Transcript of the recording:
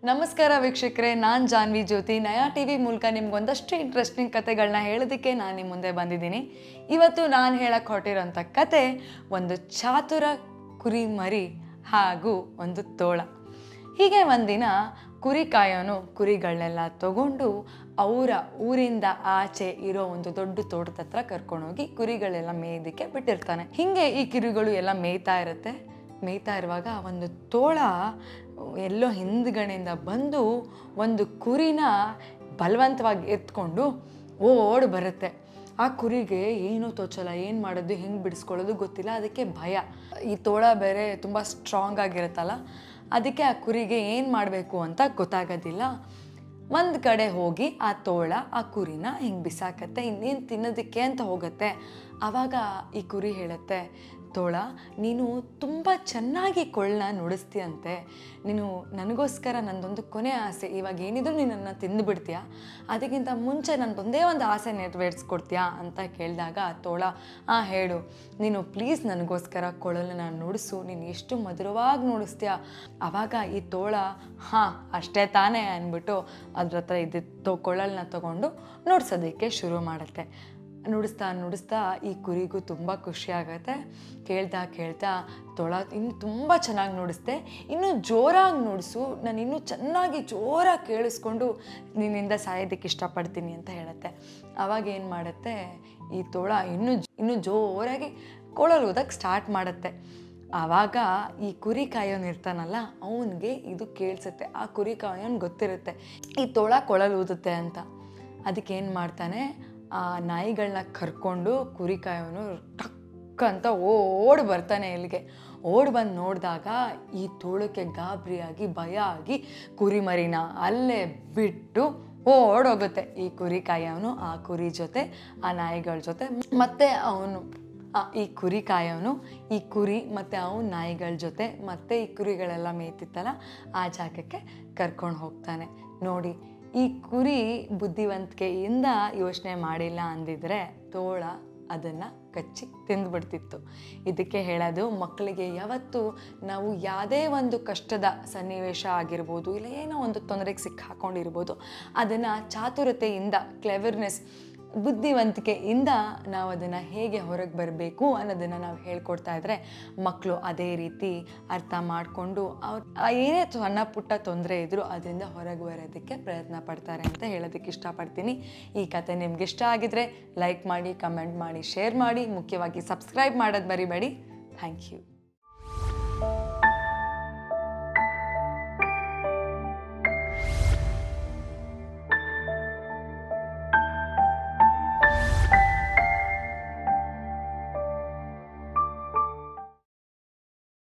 ನಮಸ್ಕಾರ ವೀಕ್ಷಕರೇ ನಾನು ಜಾನ್ವಿ ಜ್ಯೋತಿ ನಯಾ ಟಿ ವಿ ಮೂಲಕ ನಿಮ್ಗೊಂದಷ್ಟು ಇಂಟ್ರೆಸ್ಟಿಂಗ್ ಕತೆಗಳನ್ನ ಹೇಳೋದಕ್ಕೆ ನಾನು ನಿಮ್ಮ ಮುಂದೆ ಬಂದಿದ್ದೀನಿ ಇವತ್ತು ನಾನು ಹೇಳಕ್ಕೆ ಹೊರಟಿರೋಂಥ ಕತೆ ಒಂದು ಚಾತುರ ಕುರಿ ಮರಿ ಹಾಗೂ ಒಂದು ತೋಳ ಹೀಗೆ ಒಂದಿನ ಕುರಿ ಕಾಯೋನು ಕುರಿಗಳನ್ನೆಲ್ಲ ತಗೊಂಡು ಅವರ ಊರಿಂದ ಆಚೆ ಇರೋ ಒಂದು ದೊಡ್ಡ ತೋಟದ ಹತ್ರ ಕರ್ಕೊಂಡೋಗಿ ಕುರಿಗಳೆಲ್ಲ ಮೇಯ್ದಕ್ಕೆ ಬಿಟ್ಟಿರ್ತಾನೆ ಹಿಂಗೆ ಈ ಕುರಿಗಳು ಎಲ್ಲ ಮೇಯ್ತಾ ಇರುತ್ತೆ ಮೇಯ್ತಾ ಇರುವಾಗ ಒಂದು ತೋಳ ಎಲ್ಲೋ ಹಿಂದ್ಗಡೆಯಿಂದ ಬಂದು ಒಂದು ಕುರಿನ ಬಲವಂತವಾಗಿ ಎತ್ಕೊಂಡು ಓಡ್ ಬರುತ್ತೆ ಆ ಕುರಿಗೆ ಏನೂ ತೋಚಲ್ಲ ಏನು ಮಾಡೋದು ಹೆಂಗೆ ಬಿಡಿಸ್ಕೊಳ್ಳೋದು ಗೊತ್ತಿಲ್ಲ ಅದಕ್ಕೆ ಭಯ ಈ ತೋಳ ಬೇರೆ ತುಂಬ ಸ್ಟ್ರಾಂಗ್ ಆಗಿರುತ್ತಲ್ಲ ಅದಕ್ಕೆ ಆ ಕುರಿಗೆ ಏನು ಮಾಡಬೇಕು ಅಂತ ಗೊತ್ತಾಗೋದಿಲ್ಲ ಒಂದು ಕಡೆ ಹೋಗಿ ಆ ತೋಳ ಆ ಕುರಿನ ಹಿಂಗೆ ಬಿಸಾಕತ್ತೆ ಇನ್ನೇನು ತಿನ್ನೋದಕ್ಕೆ ಅಂತ ಹೋಗುತ್ತೆ ಆವಾಗ ಈ ಕುರಿ ಹೇಳುತ್ತೆ ತೋಳ ನೀನು ತುಂಬ ಚೆನ್ನಾಗಿ ಕೊಳ್ಳನ ನುಡಿಸ್ತೀಯಂತೆ ನೀನು ನನಗೋಸ್ಕರ ನಂದೊಂದು ಕೊನೆ ಆಸೆ ಇವಾಗ ಏನಿದ್ರು ನೀನು ನನ್ನ ತಿಂದುಬಿಡ್ತೀಯಾ ಅದಕ್ಕಿಂತ ಮುಂಚೆ ನಂದೊಂದೇ ಒಂದು ಆಸೆ ನೆರವೇರಿಸ್ಕೊಡ್ತೀಯಾ ಅಂತ ಕೇಳಿದಾಗ ಆ ತೋಳ ಹಾಂ ಹೇಳು ನೀನು ಪ್ಲೀಸ್ ನನಗೋಸ್ಕರ ಕೊಳಲನ್ನ ನುಡಿಸು ನೀನು ಎಷ್ಟು ಮಧುರವಾಗಿ ನುಡಿಸ್ತೀಯ ಆವಾಗ ಈ ತೋಳ ಹಾಂ ಅಷ್ಟೇ ತಾನೇ ಅಂದ್ಬಿಟ್ಟು ಅದ್ರ ಹತ್ರ ಇದ್ದಿದ್ದು ಕೊಳಲನ್ನ ತಗೊಂಡು ನುಡ್ಸೋದಕ್ಕೆ ಶುರು ಮಾಡುತ್ತೆ ನುಡಿಸ್ತಾ ನುಡಿಸ್ತಾ ಈ ಕುರಿಗೂ ತುಂಬ ಖುಷಿ ಆಗತ್ತೆ ಕೇಳ್ತಾ ಕೇಳ್ತಾ ತೊಳ ಇನ್ನು ತುಂಬ ಚೆನ್ನಾಗಿ ನುಡಿಸ್ದೆ ಇನ್ನೂ ಜೋರಾಗಿ ನುಡಿಸು ನಾನು ಇನ್ನೂ ಚೆನ್ನಾಗಿ ಜೋರಾಗಿ ಕೇಳಿಸ್ಕೊಂಡು ನಿನ್ನಿಂದ ಸಾಯೋದಕ್ಕೆ ಇಷ್ಟಪಡ್ತೀನಿ ಅಂತ ಹೇಳುತ್ತೆ ಆವಾಗ ಏನು ಮಾಡುತ್ತೆ ಈ ತೋಳ ಇನ್ನೂ ಇನ್ನೂ ಜೋರಾಗಿ ಕೊಳಲು ಓದಕ್ಕೆ ಸ್ಟಾರ್ಟ್ ಮಾಡುತ್ತೆ ಆವಾಗ ಈ ಕುರಿ ಕಾಯೋನ್ ಇರ್ತಾನಲ್ಲ ಅವನಿಗೆ ಇದು ಕೇಳಿಸುತ್ತೆ ಆ ಕುರಿ ಕಾಯೋನ್ ಗೊತ್ತಿರುತ್ತೆ ಈ ತೋಳ ಕೊಳಲು ಊದುತ್ತೆ ಅಂತ ಅದಕ್ಕೆ ಏನು ಮಾಡ್ತಾನೆ ಆ ನಾಯಿಗಳನ್ನ ಕರ್ಕೊಂಡು ಕುರಿ ಕಾಯೋನು ಟಕ್ ಅಂತ ಓಡ್ ಬರ್ತಾನೆ ಇಲ್ಲಿಗೆ ಓಡ್ ಬಂದು ನೋಡಿದಾಗ ಈ ತೋಳಕ್ಕೆ ಗಾಬರಿಯಾಗಿ ಭಯ ಆಗಿ ಕುರಿಮರಿನ ಅಲ್ಲೇ ಬಿಟ್ಟು ಓಡೋಗುತ್ತೆ ಈ ಕುರಿ ಕಾಯೋನು ಆ ಕುರಿ ಜೊತೆ ಆ ನಾಯಿಗಳ ಜೊತೆ ಮತ್ತೆ ಅವನು ಆ, ಈ ಕುರಿ ಕಾಯೋನು ಈ ಕುರಿ ಮತ್ತು ಅವನು ನಾಯಿಗಳ ಜೊತೆ ಮತ್ತೆ ಈ ಕುರಿಗಳೆಲ್ಲ ಮೇಯ್ತಿತ್ತಲ್ಲ ಆ ಜಾಗಕ್ಕೆ ಕರ್ಕೊಂಡು ಹೋಗ್ತಾನೆ ನೋಡಿ ಈ ಕುರಿ ಬುದ್ಧಿವಂತಿಕೆಯಿಂದ ಯೋಚನೆ ಮಾಡಿಲ್ಲ ಅಂದಿದ್ರೆ ತೋಳ ಅದನ್ನು ಕಚ್ಚಿ ತಿಂದುಬಿಡ್ತಿತ್ತು ಇದಕ್ಕೆ ಹೇಳೋದು ಮಕ್ಕಳಿಗೆ ಯಾವತ್ತು ನಾವು ಯಾವುದೇ ಒಂದು ಕಷ್ಟದ ಸನ್ನಿವೇಶ ಆಗಿರ್ಬೋದು ಇಲ್ಲ ಏನೋ ಒಂದು ತೊಂದರೆಗೆ ಸಿಕ್ಕಾಕೊಂಡಿರ್ಬೋದು ಅದನ್ನು ಚಾತುರತೆಯಿಂದ ಕ್ಲೆವರ್ನೆಸ್ ಬುದ್ಧಿವಂತಿಕೆಯಿಂದ ನಾವು ಅದನ್ನು ಹೇಗೆ ಹೊರಗೆ ಬರಬೇಕು ಅನ್ನೋದನ್ನು ನಾವು ಹೇಳ್ಕೊಡ್ತಾ ಇದ್ರೆ ಮಕ್ಕಳು ಅದೇ ರೀತಿ ಅರ್ಥ ಮಾಡಿಕೊಂಡು ಅವ್ರು ಆ ಏನೇ ಸಣ್ಣ ಪುಟ್ಟ ತೊಂದರೆ ಇದ್ದರೂ ಅದರಿಂದ ಹೊರಗೆ ಬರೋದಕ್ಕೆ ಪ್ರಯತ್ನ ಪಡ್ತಾರೆ ಅಂತ ಹೇಳೋದಕ್ಕೆ ಇಷ್ಟಪಡ್ತೀನಿ ಈ ಕತೆ ನಿಮ್ಗೆ ಇಷ್ಟ ಆಗಿದ್ರೆ ಲೈಕ್ ಮಾಡಿ ಕಮೆಂಟ್ ಮಾಡಿ ಶೇರ್ ಮಾಡಿ ಮುಖ್ಯವಾಗಿ ಸಬ್ಸ್ಕ್ರೈಬ್ ಮಾಡೋದು ಬರಿಬೇಡಿ ಥ್ಯಾಂಕ್ ಯು